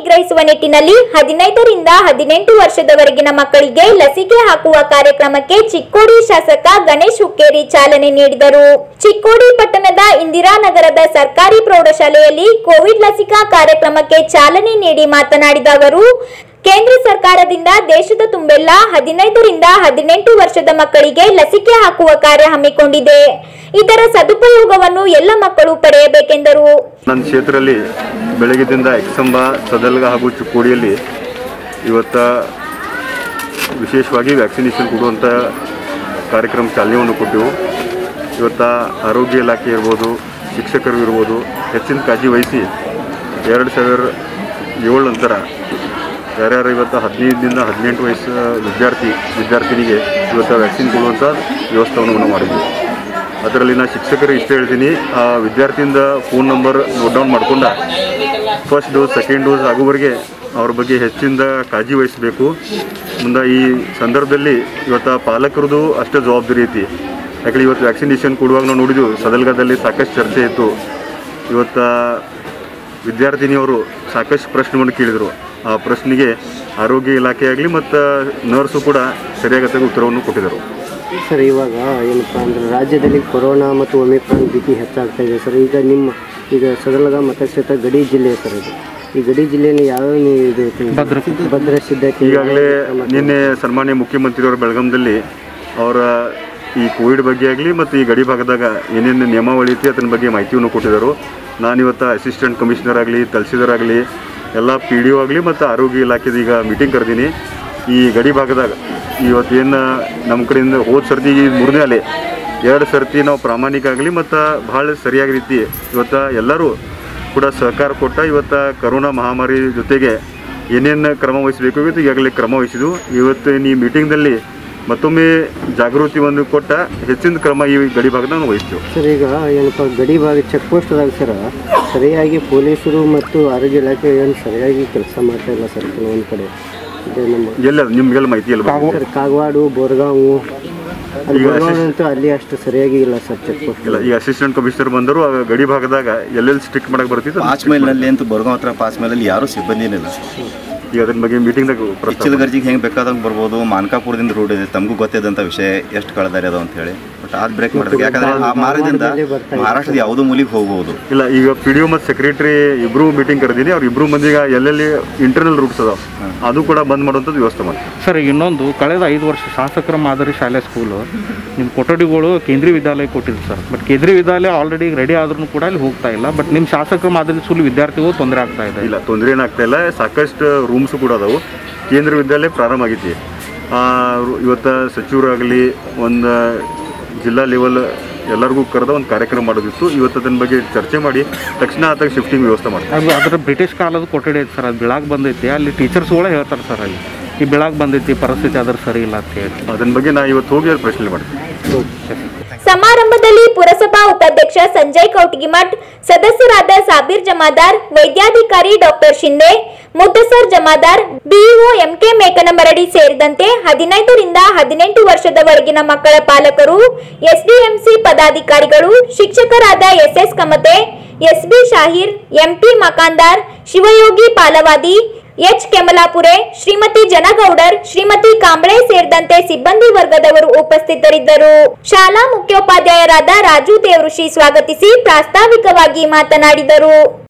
ನಿಗ್ರಹಿಸುವ ನಿಟ್ಟಿನಲ್ಲಿ ಹದಿನೈದರಿಂದ ಹದಿನೆಂಟು ವರ್ಷದವರೆಗಿನ ಮಕ್ಕಳಿಗೆ ಲಸಿಕೆ ಹಾಕುವ ಕಾರ್ಯಕ್ರಮಕ್ಕೆ ಚಿಕ್ಕೋಡಿ ಶಾಸಕ ಗಣೇಶ್ ಹುಕ್ಕೇರಿ ಚಾಲನೆ ನೀಡಿದರು ಚಿಕ್ಕೋಡಿ ಪಟ್ಟಣದ ಇಂದಿರಾನಗರದ ಸರ್ಕಾರಿ ಪ್ರೌಢಶಾಲೆಯಲ್ಲಿ ಕೋವಿಡ್ ಲಸಿಕಾ ಕಾರ್ಯಕ್ರಮಕ್ಕೆ ಚಾಲನೆ ನೀಡಿ ಮಾತನಾಡಿದ ಅವರು ಕೇಂದ್ರ ಸರ್ಕಾರದಿಂದ ದೇಶದ ತುಂಬೆಲ್ಲ ಹದಿನೈದರಿಂದ ಹದಿನೆಂಟು ವರ್ಷದ ಮಕ್ಕಳಿಗೆ ಲಸಿಕೆ ಹಾಕುವ ಕಾರ್ಯ ಹಮ್ಮಿಕೊಂಡಿದೆ ಇದರ ಸದುಪಯೋಗವನ್ನು ಎಲ್ಲ ಮಕ್ಕಳು ಪಡೆಯಬೇಕೆಂದರು ನನ್ನ ಕ್ಷೇತ್ರದಲ್ಲಿ ಬೆಳಗ್ಗೆದಿಂದ ಎಕ್ಸಂಬ ಸದಲ್ಗ ಹಾಗೂ ಚಿಕ್ಕೋಡಿಯಲ್ಲಿ ಇವತ್ತ ವಿಶೇಷವಾಗಿ ವ್ಯಾಕ್ಸಿನೇಷನ್ ಕೊಡುವಂಥ ಕಾರ್ಯಕ್ರಮ ಚಾಲನೆಯನ್ನು ಕೊಟ್ಟೆವು ಇವತ್ತ ಆರೋಗ್ಯ ಇಲಾಖೆ ಇರ್ಬೋದು ಶಿಕ್ಷಕರು ಇರ್ಬೋದು ಹೆಚ್ಚಿನ ಕಾಳಜಿ ವಹಿಸಿ ಎರಡು ಸಾವಿರ ಏಳು ನಂತರ ಯಾರ್ಯಾರು ಇವತ್ತು ಹದಿನೈದರಿಂದ ಹದಿನೆಂಟು ವಯಸ್ಸು ವಿದ್ಯಾರ್ಥಿ ವಿದ್ಯಾರ್ಥಿನಿಗೆ ಇವತ್ತು ವ್ಯಾಕ್ಸಿನ್ ಕೊಡುವಂಥ ವ್ಯವಸ್ಥೆಯನ್ನು ನಾವು ಮಾಡಿದ್ವಿ ಅದರಲ್ಲಿ ನಾನು ಶಿಕ್ಷಕರು ಇಷ್ಟ ಹೇಳ್ತೀನಿ ಆ ವಿದ್ಯಾರ್ಥಿಯಿಂದ ಫೋನ್ ನಂಬರ್ ನೋಟ್ ಡೌನ್ ಮಾಡ್ಕೊಂಡ ಫಸ್ಟ್ ಡೋಸ್ ಸೆಕೆಂಡ್ ಡೋಸ್ ಆಗುವವರೆಗೆ ಅವ್ರ ಬಗ್ಗೆ ಹೆಚ್ಚಿಂದ ಕಾಳಜಿ ವಹಿಸಬೇಕು ಮುಂದೆ ಈ ಸಂದರ್ಭದಲ್ಲಿ ಇವತ್ತು ಪಾಲಕರದು ಅಷ್ಟೇ ಜವಾಬ್ದಾರಿ ಐತಿ ಯಾಕಂದ್ರೆ ಇವತ್ತು ವ್ಯಾಕ್ಸಿನೇಷನ್ ಕೊಡುವಾಗ ನಾವು ನೋಡಿದ್ವು ಸದಲ್ಗದಲ್ಲಿ ಸಾಕಷ್ಟು ಚರ್ಚೆ ಇತ್ತು ಇವತ್ತು ವಿದ್ಯಾರ್ಥಿನಿಯವರು ಸಾಕಷ್ಟು ಪ್ರಶ್ನೆಗಳನ್ನು ಕೇಳಿದರು ಆ ಪ್ರಶ್ನೆಗೆ ಆರೋಗ್ಯ ಇಲಾಖೆ ಆಗಲಿ ಮತ್ತು ನರ್ಸು ಕೂಡ ಸರಿಯಾಗತ್ತಾಗ ಉತ್ತರವನ್ನು ಕೊಟ್ಟಿದ್ದರು ಸರ್ ಇವಾಗ ಏನಪ್ಪ ಅಂದ್ರೆ ರಾಜ್ಯದಲ್ಲಿ ಕೊರೋನಾ ಮತ್ತು ಒಮಿಕ್ರಾನ್ ಭೀತಿ ಹೆಚ್ಚಾಗ್ತಾ ಇದೆ ಸರ್ ಈಗ ನಿಮ್ಮ ಈಗ ಸದಲಗ ಮತಕ್ಷೇತ್ರ ಗಡಿ ಜಿಲ್ಲೆ ಸರ್ ಇದು ಈ ಗಡಿ ಜಿಲ್ಲೆಯಲ್ಲಿ ಯಾವ್ಯಾವ ನೀವು ಇದು ಭದ್ರ ಭದ್ರ ಸಿದ್ಧತೆ ಈಗಾಗಲೇ ನಿನ್ನೆ ಸನ್ಮಾನ್ಯ ಮುಖ್ಯಮಂತ್ರಿಯವರು ಬೆಳಗಾಂದಲ್ಲಿ ಅವರ ಈ ಕೋವಿಡ್ ಬಗ್ಗೆ ಆಗಲಿ ಮತ್ತು ಈ ಗಡಿ ಭಾಗದಾಗ ಏನೇನು ನಿಯಮಾವಳಿ ಐತಿ ಅದರ ಬಗ್ಗೆ ಮಾಹಿತಿಯನ್ನು ಕೊಟ್ಟಿದ್ದರು ನಾನಿವತ್ತು ಅಸಿಸ್ಟೆಂಟ್ ಕಮಿಷನರ್ ಆಗಲಿ ತಹಸೀಲ್ದಾರ್ ಆಗಲಿ ಎಲ್ಲ ಪಿ ಡಿ ಒ ಆಗಲಿ ಮತ್ತು ಆರೋಗ್ಯ ಇಲಾಖೆದ ಈಗ ಮೀಟಿಂಗ್ ಕರೆದೀನಿ ಈ ಗಡಿ ಭಾಗದಾಗ ಇವತ್ತೇನು ನಮ್ಮ ಕಡೆಯಿಂದ ಹೋದ ಸರ್ತಿ ಈ ಮೂರನೇ ಅಲೆ ಎರಡು ಸರ್ತಿ ನಾವು ಪ್ರಾಮಾಣಿಕ ಆಗಲಿ ಮತ್ತು ಭಾಳ ಸರಿಯಾದ ರೀತಿ ಇವತ್ತು ಎಲ್ಲರೂ ಕೂಡ ಸಹಕಾರ ಕೊಟ್ಟ ಇವತ್ತು ಕರೋನಾ ಮಹಾಮಾರಿ ಜೊತೆಗೆ ಏನೇನು ಕ್ರಮ ವಹಿಸಬೇಕು ಇವತ್ತು ಈಗಾಗಲೇ ಕ್ರಮ ವಹಿಸಿದ್ವು ಇವತ್ತು ಈ ಮೀಟಿಂಗ್ದಲ್ಲಿ ಮತ್ತೊಮ್ಮೆ ಜಾಗೃತಿ ಒಂದು ಕೊಟ್ಟ ಹೆಚ್ಚಿನ ಕ್ರಮ ಈ ಗಡಿ ಭಾಗದಾಗ ನಾವು ವಹಿಸ್ತೇವೆ ಸರ್ ಈಗ ಏನಪ್ಪ ಗಡಿ ಭಾಗ ಚೆಕ್ ಪೋಸ್ಟ್ದಾಗ ಸರ್ ಸರಿಯಾಗಿ ಪೊಲೀಸರು ಮತ್ತು ಆರೋಗ್ಯ ಇಲಾಖೆ ಏನು ಸರಿಯಾಗಿ ಕೆಲಸ ಮಾಡ್ತಾ ಇಲ್ಲ ಸರ್ ಕೆಲವೊಂದು ಕಡೆ ಇದೆ ನಮ್ಮ ಎಲ್ಲ ನಿಮಗೆಲ್ಲ ಮಾಹಿತಿ ಇಲ್ಲ ಸರ್ ಕಾಗವಾಡು ಬೋರ್ಗಾಂವು ಅಲ್ಲಿ ಈಗ ಬೋರ್ಗಾಂವ್ ಅಂತೂ ಅಲ್ಲಿ ಅಷ್ಟು ಸರಿಯಾಗಿ ಇಲ್ಲ ಸರ್ ಚೆಕ್ ಪೋಸ್ಟ್ ಇಲ್ಲ ಈಗ ಅಸಿಸ್ಟೆಂಟ್ ಕಮಿಷನರ್ ಬಂದರು ಆ ಗಡಿ ಭಾಗದಾಗ ಎಲ್ಲೆಲ್ಲಿ ಸ್ಟ್ರಿಕ್ ಮಾಡಕ್ಕೆ ಬರ್ತಿತ್ತು ಪಾಚ್ ಮೈಲ್ನಲ್ಲಿ ಅಂತೂ ಬರ್ಗಾವ್ ಹತ್ರ ಪಾಚ್ ಮೈಲಲ್ಲಿ ಯಾರೂ ಸಿಬ್ಬಂದಿನಿಲ್ಲ ಈಗ ಅದ್ರ ಬಗ್ಗೆ ಮೀಟಿಂಗ್ದಾಗ ಪ್ರಸ್ತಾಪ ಇಚ್ಚಲಗರ್ಜಿಗೆ ಹೆಂಗೆ ಬೇಕಾದಂಗೆ ಬರ್ಬೋದು ಮಾನ್ಕಾಪುರದಿಂದ ರೂಟ್ ಇದೆ ತಮಗೂ ಗೊತ್ತಿದ್ದಂಥ ವಿಷಯ ಎಷ್ಟು ಕಳೆದಾರೆ ಅದು ಅಂತ ಹೇಳಿ ಬಟ್ ಅದು ಬ್ರೇಕ್ ಮಾಡಿದ್ರೆ ಯಾಕಂದ್ರೆ ಆ ಮಾರ್ಗದಿಂದ ಮಹಾರಾಷ್ಟ್ರದ ಯಾವುದೋ ಮೂಲಿಗೆ ಹೋಗ್ಬೋದು ಇಲ್ಲ ಈಗ ಪಿ ಡಿ ಒ ಮತ್ತು ಸೆಕ್ರೆಟರಿ ಇಬ್ಬರು ಮೀಟಿಂಗ್ ಕರೆದೀನಿ ಅವ್ರು ಇಬ್ಬರು ಮಂದಿಗೆ ಎಲ್ಲೆಲ್ಲಿ ಇಂಟರ್ನಲ್ ರೂಟ್ಸ್ ಅದಾವ ಅದು ಕೂಡ ಬಂದ್ ಮಾಡುವಂಥದ್ದು ವ್ಯವಸ್ಥೆ ಮಾಡಿ ಸರ್ ಇನ್ನೊಂದು ಕಳೆದ ಐದು ವರ್ಷ ಶಾಸಕರ ಮಾದರಿ ಶಾಲೆ ಸ್ಕೂಲು ನಿಮ್ಮ ಕೊಠಡಿಗಳು ಕೇಂದ್ರೀಯ ವಿದ್ಯಾಲಯ ಕೊಟ್ಟಿದ್ರು ಸರ್ ಬಟ್ ಕೇಂದ್ರೀಯ ವಿದ್ಯಾಲಯ ಆಲ್ರೆಡಿ ರೆಡಿ ಆದ್ರೂ ಕೂಡ ಅಲ್ಲಿ ಹೋಗ್ತಾ ಇಲ್ಲ ಬಟ್ ನಿಮ್ಮ ಶಾಸಕರ ಮಾದರಿ ಸ್ಕೂಲ್ ವಿದ್ಯಾರ್ಥಿಗಳು ತೊಂದರೆ ಆಗ್ತಾ ಇದೆ ಇಲ್ಲ ತೊಂದರೆ ಏನಾಗ್ತಾ ಇಲ್ಲ ಸಾಕಷ್ಟು ರೂಮ್ಸ್ ಕೂಡ ಅದಾವು ಕೇಂದ್ರ ವಿದ್ಯಾಲಯ ಪ್ರಾರಂಭ ಆಗೈತಿ ಆ, ರು- ಇವತ್ತು ಸಚಿವರಾಗಲಿ ಒಂದು ಜಿಲ್ಲಾ ಲೆವೆಲ್ ಎಲ್ಲರಿಗೂ ಕರೆದ ಒಂದು ಕಾರ್ಯಕ್ರಮ ಮಾಡೋದಿತ್ತು ಇವತ್ತು ಅದನ್ನ ಬಗ್ಗೆ ಚರ್ಚೆ ಮಾಡಿ ತಕ್ಷಣ ಆತಾಗ ಶಿಫ್ಟಿಂಗ್ ವ್ಯವಸ್ಥೆ ಮಾಡ್ತಾರೆ ಅದು ಅದರ ಬ್ರಿಟಿಷ್ ಕಾಲದ ಕೊಠಡಿ ಐತೆ ಸರ್ ಅದು ಬೆಳಗ್ಗೆ ಬಂದೈತಿ ಅಲ್ಲಿ ಟೀಚರ್ಸ್ಗಳೇ ಹೇಳ್ತಾರೆ ಸರ್ ಅಲ್ಲಿ ಈ ಬೆಳಗ್ಗೆ ಬಂದೈತಿ ಪರಿಸ್ಥಿತಿ ಅದ್ರ ಸರಿ ಇಲ್ಲ ಅಂತ ಹೇಳಿ ಅದನ್ನ ಬಗ್ಗೆ ನಾ ಇವತ್ತು ಹೋಗಿ ಅಲ್ಲಿ ಪ್ರಶ್ನೆ ಮಾಡ್ತೀನಿ ಸಮಾರಂಭದಲ್ಲಿ ಪುರಸಭಾ ಉಪಾಧ್ಯಕ್ಷ ಸಂಜಯ್ ಕೌಟಗಿಮಠ್ ಸದಸ್ಯರಾದ ಸಾಬೀರ್ ಜಮಾದಾರ್ ವೈದ್ಯಾಧಿಕಾರಿ doctor Shinde Muddassar Jamadar BEO MK Mekanamaradi ಸೇರಿದಂತೆ ಹದಿನೈದರಿಂದ ಹದಿನೆಂಟು ವರ್ಷದವರೆಗಿನ ಮಕ್ಕಳ ಪಾಲಕರು ಎಸ್ಡಿಎಂಸಿ ಪದಾಧಿಕಾರಿಗಳು ಶಿಕ್ಷಕರಾದ SS Kamate SB Shahir MP Makandar Shivayogi Palavadi H Kemalapure Shrimati Janagoudar Shrimati Kamble ಸೇರಿದಂತೆ ಸಿಬ್ಬಂದಿ ವರ್ಗದವರು ಉಪಸ್ಥಿತರಿದ್ದರು ಶಾಲಾ ಮುಖ್ಯೋಪಾಧ್ಯಾಯರಾದ ರಾಜು ದೇವಋಷಿ ಸ್ವಾಗತಿಸಿ ಪ್ರಾಸ್ತಾವಿಕವಾಗಿ ಮಾತನಾಡಿದರು